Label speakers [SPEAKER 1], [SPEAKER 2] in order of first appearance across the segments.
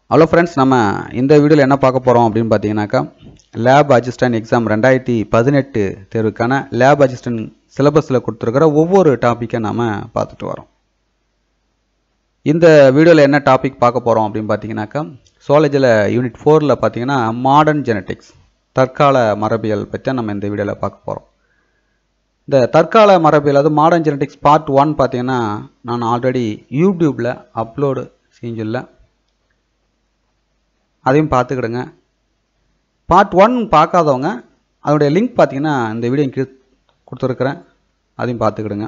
[SPEAKER 1] hello friends நம்ம இந்த வீடியோவில் என்ன பார்க்க போகிறோம் அப்படின்னு பார்த்தீங்கன்னாக்கா லேப் அசிஸ்டன்ட் எக்ஸாம் ரெண்டாயிரத்தி பதினெட்டு தேர்வுக்கான லேப் அசிஸ்டன்ட் சிலபஸில் கொடுத்துருக்கிற ஒவ்வொரு டாப்பிக்கை நாம் பார்த்துட்டு வரோம் இந்த வீடியோவில் என்ன டாபிக் பார்க்க போகிறோம் அப்படின்னு பார்த்தீங்கன்னாக்கா சுவாலஜியில் யூனிட் ஃபோரில் பார்த்தீங்கன்னா மாடர்ன் ஜெனட்டிக்ஸ் தற்கால மரபியல் பற்றி நம்ம இந்த வீடியோவில் பார்க்க போகிறோம் இந்த தற்கால மரபியல் அது மாடர்ன் ஜெனட்டிக்ஸ் பார்ட் ஒன் பார்த்தீங்கன்னா நான் ஆல்ரெடி யூடியூப்பில் அப்லோடு செஞ்சுள்ள அதையும் பார்த்துக்கிடுங்க பார்ட் ஒன் பார்க்காதவங்க அதோடைய லிங்க் பார்த்தீங்கன்னா இந்த வீடியோ கீழே கொடுத்துருக்குறேன் அதையும் பார்த்துக்கிடுங்க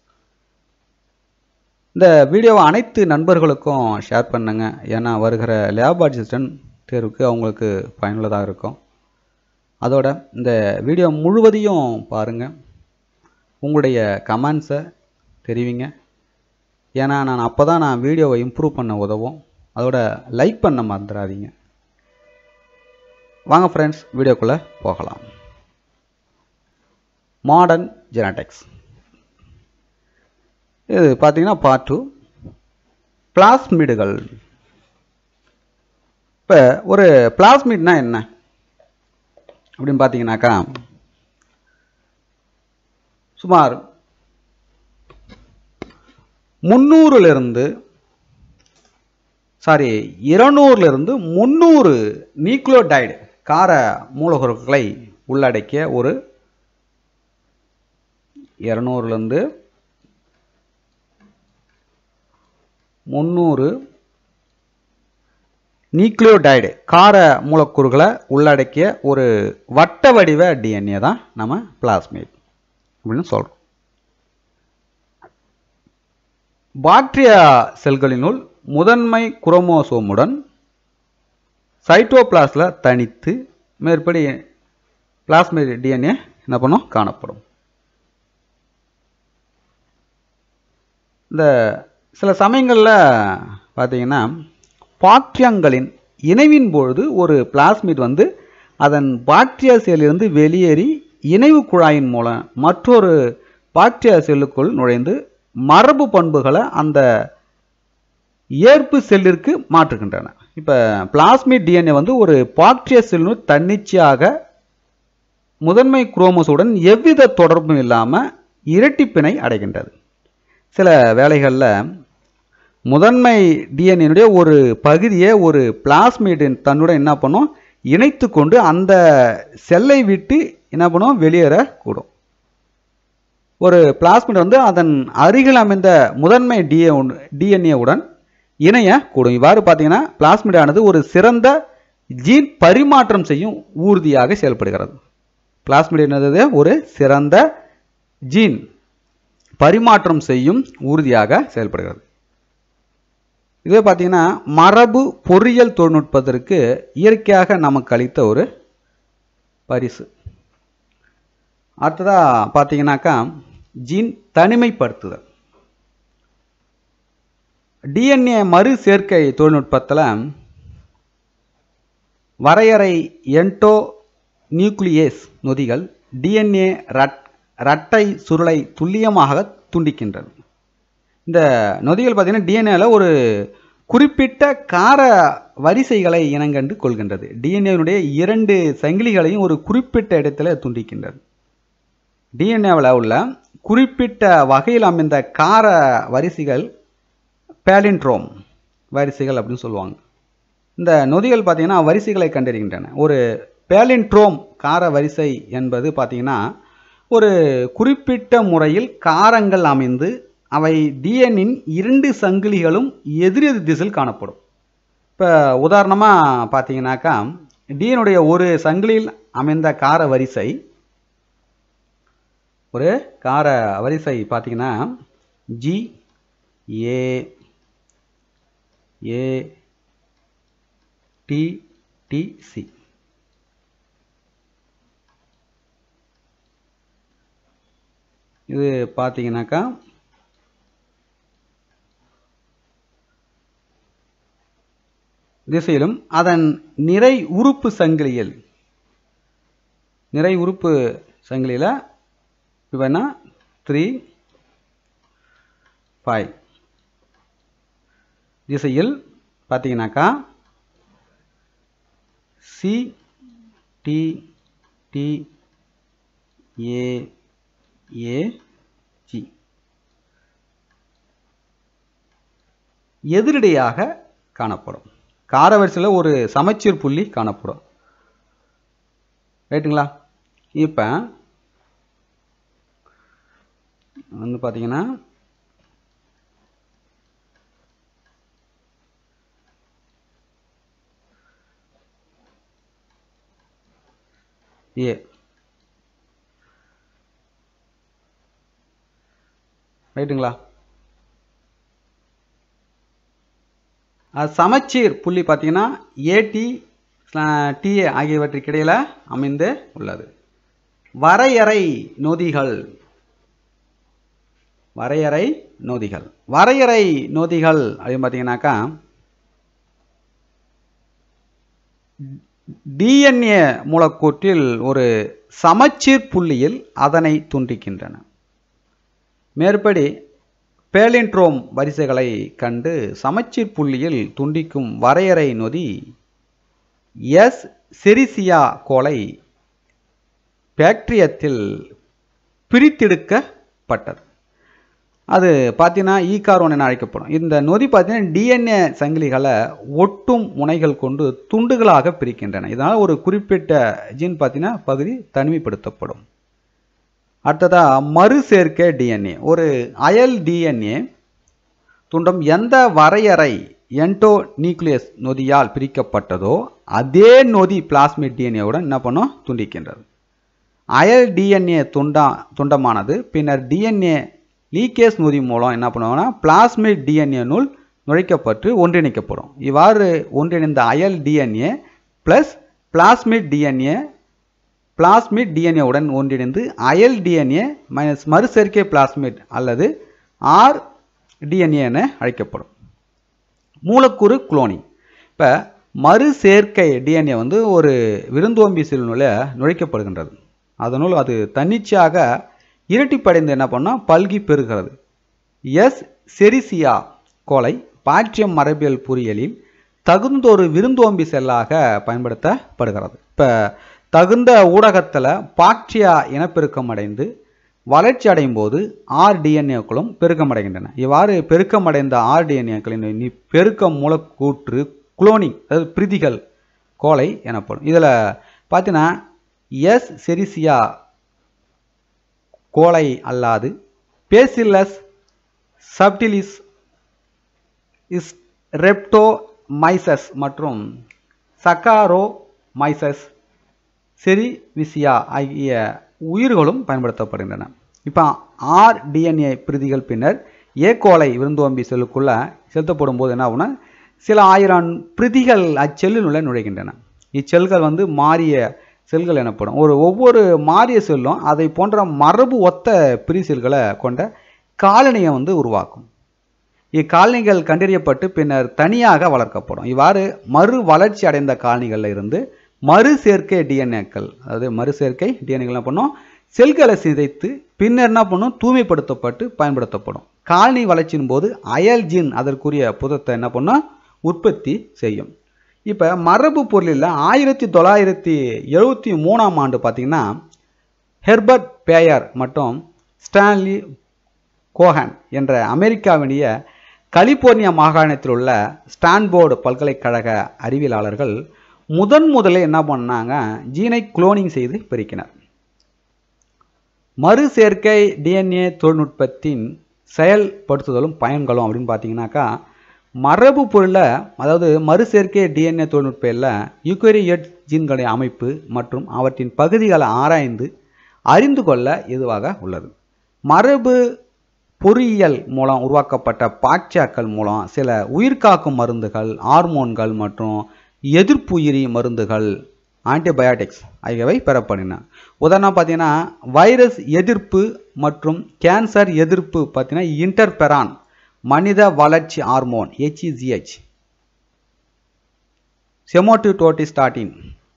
[SPEAKER 1] இந்த வீடியோவை அனைத்து நண்பர்களுக்கும் ஷேர் பண்ணுங்க ஏன்னா வருகிற லேப் அசிஸ்டன்ட் தேர்வுக்கு அவங்களுக்கு பயனுள்ளதாக இருக்கும் அதோட இந்த வீடியோ முழுவதையும் பாருங்கள் உங்களுடைய கமெண்ட்ஸை தெரிவிங்க ஏன்னா நான் அப்போ தான் நான் வீடியோவை இம்ப்ரூவ் பண்ண உதவும் அதோட லைக் பண்ண மறந்துடாதீங்க வாங்க ஃப்ரெண்ட்ஸ் வீடியோக்குள்ளே போகலாம் மாடர்ன் ஜெனடிக்ஸ் இது பார்த்தீங்கன்னா பார்ட் டூ பிளாஸ்மிடுகள் இப்போ ஒரு பிளாஸ்மிட்னா என்ன அப்படின்னு பார்த்தீங்கன்னாக்கா சுமார் முந்நூறுலேருந்து சாரி இருநூறுலேருந்து முந்நூறு நியூக்ளியோடைடு கார மூலப்பொருட்களை உள்ளடக்கிய ஒரு இரநூறுலேருந்து முந்நூறு நியூக்ளியோடைடு கார மூலக்கூறுகளை உள்ளடக்கிய ஒரு வட்ட வடிவ டிஎன்ஏ தான் நம்ம பிளாஸ்மேட் அப்படின்னு சொல்கிறோம் பாக்டீரியா செல்களினுள் முதன்மை குரோமோசோமுடன் சைட்டோபிளாஸில் தனித்து மேற்படி பிளாஸ்மிக் டிஎன்ஏ என்ன பண்ணும் காணப்படும் இந்த சில சமயங்களில் பார்த்தீங்கன்னா பாக்டீரியங்களின் இணைவின் பொழுது ஒரு பிளாஸ்மிட் வந்து அதன் பாக்டீரியா செல்லிலிருந்து வெளியேறி இணைவு குழாயின் மூலம் மற்றொரு பாக்டீரியா செல்லுக்குள் நுழைந்து மரபு பண்புகளை அந்த ஏற்பு செல்லிற்கு மாற்றுகின்றன இப்போ பிளாஸ்மிட் டிஎன்ஏ வந்து ஒரு பாக்டீரியா செல்லினுள் தன்னிச்சையாக முதன்மை குரோமோஸுடன் எவ்வித தொடர்பும் இல்லாமல் இரட்டிப்பினை அடைகின்றது சில வேலைகளில் முதன்மை டிஎன்ஏனுடைய ஒரு பகுதியை ஒரு பிளாஸ்மிட் தன்னுடன் என்ன பண்ணும் இணைத்து கொண்டு அந்த செல்லை விட்டு என்ன பண்ணும் வெளியேறக்கூடும் ஒரு பிளாஸ்மிட் வந்து அதன் அருகில் அமைந்த முதன்மை டிஏ டிஎன்ஏவுடன் இணையக்கூடும் இவ்வாறு பார்த்தீங்கன்னா பிளாஸ்மிட் ஆனது ஒரு சிறந்த ஜீன் பரிமாற்றம் செய்யும் ஊர்தியாக செயல்படுகிறது பிளாஸ்மிட் என்னது ஒரு சிறந்த ஜீன் பரிமாற்றம் செய்யும் ஊர்தியாக செயல்படுகிறது இதுவே பார்த்தீங்கன்னா மரபு பொறியியல் தொழில்நுட்பத்திற்கு இயற்கையாக நமக்கு அளித்த ஒரு பரிசு அடுத்ததாக பார்த்தீங்கன்னாக்கா ஜீன் தனிமைப்படுத்துதல் டிஎன்ஏ மறு சேர்க்கை தொழில்நுட்பத்தில் வரையறை என்டோ நியூக்ளியேஸ் நொதிகள் டிஎன்ஏ ரட் ரட்டை சுருளை துல்லியமாக துண்டிக்கின்றது இந்த நொதிகள் பார்த்தீங்கன்னா டிஎன்ஏல ஒரு குறிப்பிட்ட கார வரிசைகளை இனங்கண்டு கொள்கின்றது டிஎன்ஏனுடைய இரண்டு சங்கிலிகளையும் ஒரு குறிப்பிட்ட இடத்துல துண்டிக்கின்றது டிஎன்ஏவில் உள்ள குறிப்பிட்ட வகையில் அமைந்த கார வரிசைகள் பேலின்ட்ரோம் வரிசைகள் அப்படின்னு சொல்லுவாங்க இந்த நொதிகள் பார்த்தீங்கன்னா வரிசைகளை கண்டறிகின்றன ஒரு பேலின்ட்ரோம் கார வரிசை என்பது பார்த்தீங்கன்னா ஒரு குறிப்பிட்ட முறையில் காரங்கள் அமைந்து அவை டிஎன்னின் இரண்டு சங்கிலிகளும் எதிரெதிர் திசையில் காணப்படும் இப்போ உதாரணமாக பார்த்தீங்கன்னாக்கா டிஎனுடைய ஒரு சங்கிலியில் அமைந்த கார வரிசை ஒரு கார வரிசை பார்த்தீங்கன்னா G A A T T C இது பார்த்தீங்கன்னாக்கா திசையிலும் அதன் நிறை உறுப்பு சங்கிலியில் நிறை உறுப்பு சங்கிலியில் இப்போ த்ரீ ஃபைவ் திசையில் பார்த்தீங்கன்னாக்கா C T T A A G எதிரடையாக காணப்படும் காரவரிசையில் ஒரு சமச்சீர் புள்ளி காணப்படும் ரைட்டுங்களா இப்போ வந்து பார்த்தீங்கன்னா ஏ ரைட்டுங்களா அது சமச்சீர் புள்ளி பார்த்தீங்கன்னா ஏடி டிஏ ஆகியவற்றுக்கு இடையில் அமைந்து உள்ளது வரையறை நொதிகள் வரையறை நொதிகள் வரையறை நொதிகள் அப்படின்னு பார்த்தீங்கன்னாக்கா டிஎன்ஏ மூலக்கூற்றில் ஒரு சமச்சீர் புள்ளியில் அதனை துண்டிக்கின்றன மேற்படி பேலின்ட்ரோம் வரிசைகளை கண்டு சமச்சீர் புள்ளியில் துண்டிக்கும் வரையறை நொதி எஸ் செரிசியா கோலை பாக்டீரியத்தில் பிரித்தெடுக்கப்பட்டது அது பார்த்தீங்கன்னா ஈகாரோன் என அழைக்கப்படும் இந்த நொதி பார்த்தீங்கன்னா டிஎன்ஏ சங்கிலிகளை ஒட்டும் முனைகள் கொண்டு துண்டுகளாக பிரிக்கின்றன இதனால் ஒரு குறிப்பிட்ட ஜீன் பார்த்தீங்கன்னா பகுதி தனிமைப்படுத்தப்படும் அடுத்ததா மறு சேர்க்கை டிஎன்ஏ ஒரு அயல் டிஎன்ஏ துண்டம் எந்த வரையறை என்டோ நியூக்ளியஸ் நொதியால் பிரிக்கப்பட்டதோ அதே நொதி பிளாஸ்மிட் டிஎன்ஏவுடன் என்ன பண்ணும் துண்டிக்கின்றது அயல் டிஎன்ஏ துண்டா துண்டமானது பின்னர் டிஎன்ஏ லீக்கேஸ் நொதி மூலம் என்ன பண்ணுவாங்கன்னா பிளாஸ்மிட் டிஎன்ஏ நூல் நுழைக்கப்பட்டு ஒன்றிணைக்கப்படும் இவ்வாறு ஒன்றிணைந்த அயல் DNA plus plasmid DNA plasmid டிஎன்ஏவுடன் ஒன்றிணைந்து அயல் டிஎன்ஏ மைனஸ் மறுசேர்க்கை பிளாஸ்மிட் அல்லது ஆர் டிஎன்ஏ என அழைக்கப்படும் மூலக்கூறு குளோனிங் இப்போ மறு சேர்க்கை டிஎன்ஏ வந்து ஒரு விருந்தோம்பி செல்லுள்ள நுழைக்கப்படுகின்றது அதனுள் அது தன்னிச்சையாக இரட்டிப்படைந்து என்ன பண்ணால் பல்கி பெறுகிறது எஸ் செரிசியா கோலை பாட்ரியம் மரபியல் பொறியியலில் தகுந்தொரு விருந்தோம்பி செல்லாக பயன்படுத்தப்படுகிறது இப்போ தகுந்த ஊடகத்தில் பாக்டீரியா இனப்பெருக்கம் அடைந்து வளர்ச்சி அடையும் போது ஆர் டிஎன்ஏக்களும் பெருக்கமடைகின்றன இவ்வாறு பெருக்கமடைந்த ஆர் டிஎன்ஏக்களின் நி- பெருக்க மூலக்கூற்று குளோனிங் அதாவது பிரிதிகள் கோலை எனப்படும் இதில் பார்த்தீங்கன்னா எஸ் செரிசியா கோலை அல்லாது பேசில்லஸ் சப்டிலிஸ் இஸ் ரெப்டோமைசஸ் மற்றும் சக்காரோமைசஸ் செரிவிசியா ஆகிய உயிர்களும் பயன்படுத்தப்படுகின்றன இப்போ ஆர் டிஎன்ஏ பிரதிகள் பின்னர் ஏகோலை விருந்தோம்பி செல்லுக்குள்ள செலுத்தப்படும் போது என்ன ஆகும்னா சில ஆயிரம் பிரதிகள் அச்செல்லில் உள்ள நுழைகின்றன இச்செல்கள் வந்து மாறிய செல்கள் எனப்படும் ஒரு ஒவ்வொரு மாறிய செல்லும் அதை போன்ற மரபு ஒத்த பிரி செல்களை கொண்ட காலனியை வந்து உருவாக்கும் இக்காலனிகள் கண்டறியப்பட்டு பின்னர் தனியாக வளர்க்கப்படும் இவ்வாறு மறு வளர்ச்சி அடைந்த காலனிகளில் இருந்து மறு சேர்க்கை டிஎன்ஏக்கள் அதாவது மறு சேர்க்கை டிஎன்ஏக்கள் என்ன பண்ணும் செல்களை சிதைத்து பின்னர் என்ன பண்ணும் தூய்மைப்படுத்தப்பட்டு பயன்படுத்தப்படும் காலனி வளர்ச்சியின் போது அயல் ஜீன் அதற்குரிய புதத்தை என்ன பண்ணும் உற்பத்தி செய்யும் இப்போ மரபு பொருளில் ஆயிரத்தி தொள்ளாயிரத்தி எழுபத்தி மூணாம் ஆண்டு பார்த்தீங்கன்னா ஹெர்பர்ட் பேயர் மற்றும் ஸ்டான்லி கோஹன் என்ற அமெரிக்காவினுடைய கலிபோர்னியா மாகாணத்தில் உள்ள ஸ்டான்போர்டு பல்கலைக்கழக அறிவியலாளர்கள் முதன் முதலில் என்ன பண்ணாங்க ஜீனை குளோனிங் செய்து பெருக்கினர் மறு சேர்க்கை டிஎன்ஏ தொழில்நுட்பத்தின் செயல்படுத்துதலும் பயன்களும் அப்படின்னு பார்த்தீங்கன்னாக்கா மரபு பொருளில் அதாவது மறு சேர்க்கை டிஎன்ஏ தொழில்நுட்பில் யூக்கரியட் ஜீன்களின் அமைப்பு மற்றும் அவற்றின் பகுதிகளை ஆராய்ந்து அறிந்து கொள்ள ஏதுவாக உள்ளது மரபு பொறியியல் மூலம் உருவாக்கப்பட்ட பாக்டீரியாக்கள் மூலம் சில உயிர்காக்கும் மருந்துகள் ஹார்மோன்கள் மற்றும் எதிர்ப்புயிரி மருந்துகள் ஆன்டிபயாட்டிக்ஸ் ஆகியவை பெறப்படின உதாரணம் பார்த்தீங்கன்னா வைரஸ் எதிர்ப்பு மற்றும் கேன்சர் எதிர்ப்பு பார்த்தீங்கன்னா இன்டர்பெரான் மனித வளர்ச்சி hormone HGH somatostatin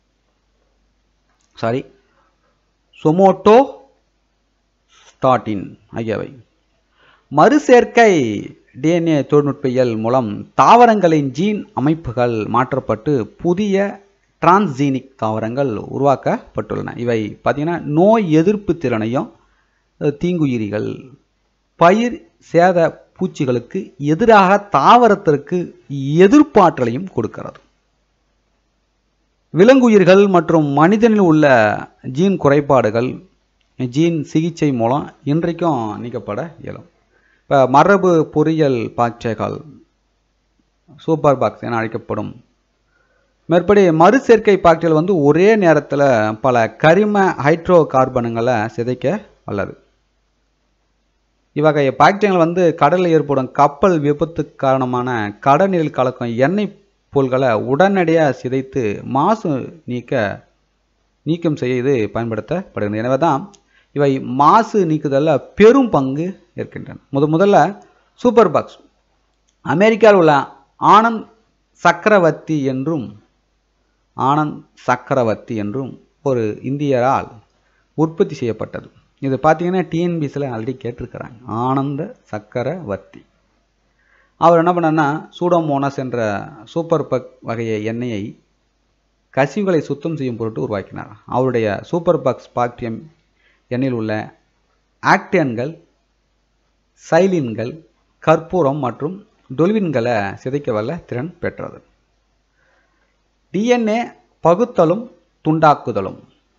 [SPEAKER 1] sorry somatostatin ஆகியவை மறுசேர்க்கை டிஎன்ஏ தொழில்நுட்பியல் மூலம் தாவரங்களின் ஜீன் அமைப்புகள் மாற்றப்பட்டு புதிய டிரான்ஸ்ஜீனிக் தாவரங்கள் உருவாக்கப்பட்டுள்ளன இவை பார்த்தீங்கன்னா நோய் எதிர்ப்பு திறனையும் அஹ், தீங்குயிரிகள் பயிர் சேத பூச்சிகளுக்கு எதிராக தாவரத்திற்கு எதிர்ப்பாற்றலையும் கொடுக்கிறது விலங்குயிர்கள் மற்றும் மனிதனில் உள்ள ஜீன் குறைபாடுகள் ஜீன் சிகிச்சை மூலம் இன்றைக்கும் நீக்கப்பட இயலும் இப்போ மரபு பொறியியல் பாக்டீரியாக்கள் சூப்பர் பாக்ஸ் என அழைக்கப்படும் மேற்படி மறு சேர்க்கை பாக்டீரியல் வந்து ஒரே நேரத்தில் பல கரிம ஹைட்ரோ கார்பனுங்களை சிதைக்க வல்லது இவ்வகை பாக்டீரியங்கள் வந்து கடலில் ஏற்படும் கப்பல் விபத்து காரணமான கடலில் கலக்கும் எண்ணெய் பொருள்களை உடனடியாக சிதைத்து மாசு நீக்க நீக்கம் செய்ய இது பயன்படுத்தப்படுகிறது எனவே தான் இவை மாசு நீக்குதலில் பெரும் பங்கு ஏற்கின்றன முத முதல்ல சூப்பர் பாக்ஸ் அமெரிக்காவில் உள்ள ஆனந்த் சக்கரவர்த்தி என்றும் ஆனந்த் சக்கரவர்த்தி என்றும் ஒரு இந்தியரால் உற்பத்தி செய்யப்பட்டது இது பார்த்தீங்கன்னா டிஎன்பிசியில் ஆல்ரெடி கேட்டிருக்கிறாங்க ஆனந்த சக்கரவர்த்தி அவர் என்ன பண்ணார்னா சூடோமோனஸ் என்ற சூப்பர் பக் வகைய எண்ணெயை கசிவுகளை சுத்தம் செய்யும் பொருட்டு உருவாக்கினார் அவருடைய சூப்பர் பக்ஸ் பாக்டீரியம் எண்ணெயில் உள்ள ஆக்டியன்கள் சைலின்கள் கற்பூரம் மற்றும் டொல்வின்களை சிதைக்க வல்ல திறன் பெற்றது டிஎன்ஏ பகுத்தலும் துண்டாக்குதலும்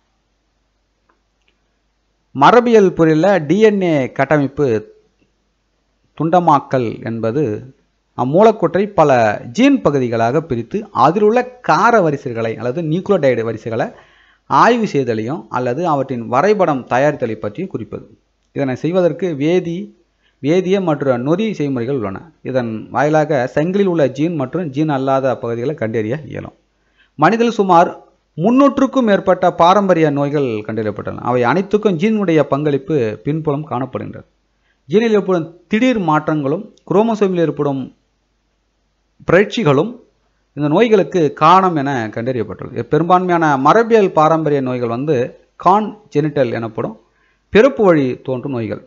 [SPEAKER 1] மரபியல் பொருளில் டிஎன்ஏ கட்டமைப்பு துண்டமாக்கல் என்பது அம்மூலக்கூற்றை பல ஜீன் பகுதிகளாக பிரித்து அதில் உள்ள கார வரிசைகளை அல்லது நியூக்ளியோடைடு வரிசைகளை ஆய்வு செய்தலையும் அல்லது அவற்றின் வரைபடம் தயாரித்தலை பற்றியும் குறிப்பது இதனை செய்வதற்கு வேதி வேதிய மற்றும் நொறி செய்முறைகள் உள்ளன இதன் வாயிலாக சங்கிலில் உள்ள ஜீன் மற்றும் ஜீன் அல்லாத பகுதிகளை கண்டறிய இயலும் மனிதனில் சுமார் முன்னூற்றுக்கும் மேற்பட்ட பாரம்பரிய நோய்கள் கண்டறியப்பட்டன அவை அனைத்துக்கும் ஜீனுடைய பங்களிப்பு பின்புலம் காணப்படுகின்றது ஜீனில் ஏற்படும் திடீர் மாற்றங்களும் குரோமோசோமில் ஏற்படும் பிறழ்ச்சிகளும் இந்த நோய்களுக்கு காரணம் என கண்டறியப்பட்டுள்ளது பெரும்பான்மையான மரபியல் பாரம்பரிய நோய்கள் வந்து கான் ஜெனிட்டல் எனப்படும் பிறப்பு வழி தோன்றும் நோய்கள்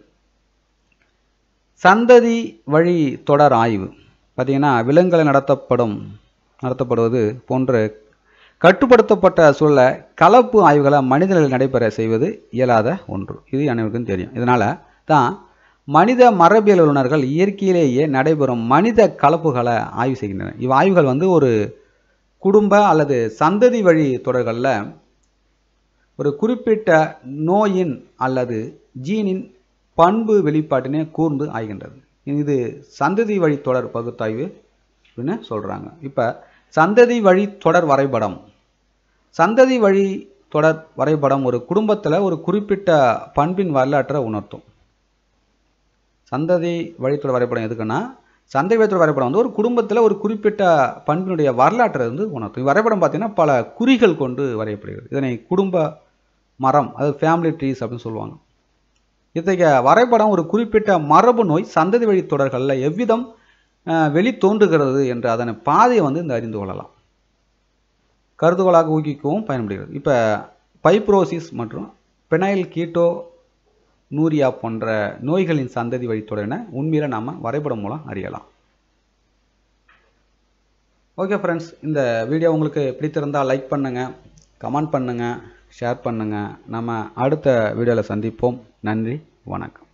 [SPEAKER 1] சந்ததி வழி தொடர் ஆய்வு பார்த்தீங்கன்னா விலங்குகளில் நடத்தப்படும் நடத்தப்படுவது போன்ற கட்டுப்படுத்தப்பட்ட சூழல கலப்பு ஆய்வுகளை மனிதர்களில் நடைபெற செய்வது இயலாத ஒன்று இது அனைவருக்கும் தெரியும் இதனால தான் மனித மரபியல் வல்லுநர்கள் இயற்கையிலேயே நடைபெறும் மனித கலப்புகளை ஆய்வு செய்கின்றனர் இவ் ஆய்வுகள் வந்து ஒரு குடும்ப அல்லது சந்ததி வழி தொடர்களில் ஒரு குறிப்பிட்ட நோயின் அல்லது ஜீனின் பண்பு வெளிப்பாட்டினை கூர்ந்து ஆய்கின்றது இது சந்ததி வழி தொடர் பகுத்தாய்வு அப்படின்னு சொல்கிறாங்க இப்போ சந்ததி வழி தொடர் வரைபடம் சந்ததி வழி தொடர் வரைபடம் ஒரு குடும்பத்தில் ஒரு குறிப்பிட்ட பண்பின் வரலாற்றை உணர்த்தும் சந்ததி வழித்தொடர் வரைபடம் எதுக்குன்னா சந்தை வழித்தொடர் வரைபடம் வந்து ஒரு குடும்பத்தில் ஒரு குறிப்பிட்ட பண்பினுடைய வரலாற்றை வந்து உணர்த்தும் வரைபடம் பார்த்தீங்கன்னா பல குறிகள் கொண்டு வரையப்படுகிறது இதனை குடும்ப மரம் அதாவது ஃபேமிலி ட்ரீஸ் அப்படின்னு சொல்லுவாங்க இத்தகைய வரைபடம் ஒரு குறிப்பிட்ட மரபு நோய் சந்ததி வழி தொடர்களில் எவ்விதம் வெளி தோன்றுகிறது என்ற அதனை பாதையை வந்து இந்த அறிந்து கொள்ளலாம் கருதுகோளாக ஊகிக்கவும் பயன்படுகிறது இப்போ பைப்ரோசிஸ் மற்றும் பெனைல் கீட்டோ நூரியா போன்ற நோய்களின் சந்ததி வழித்தொடரின உண்மையில் நாம் வரைபடம் மூலம் அறியலாம் ஓகே ஃப்ரெண்ட்ஸ் இந்த வீடியோ உங்களுக்கு பிடித்திருந்தால் லைக் பண்ணுங்கள் கமெண்ட் பண்ணுங்கள் ஷேர் பண்ணுங்கள் நம்ம அடுத்த வீடியோவில் சந்திப்போம் நன்றி வணக்கம்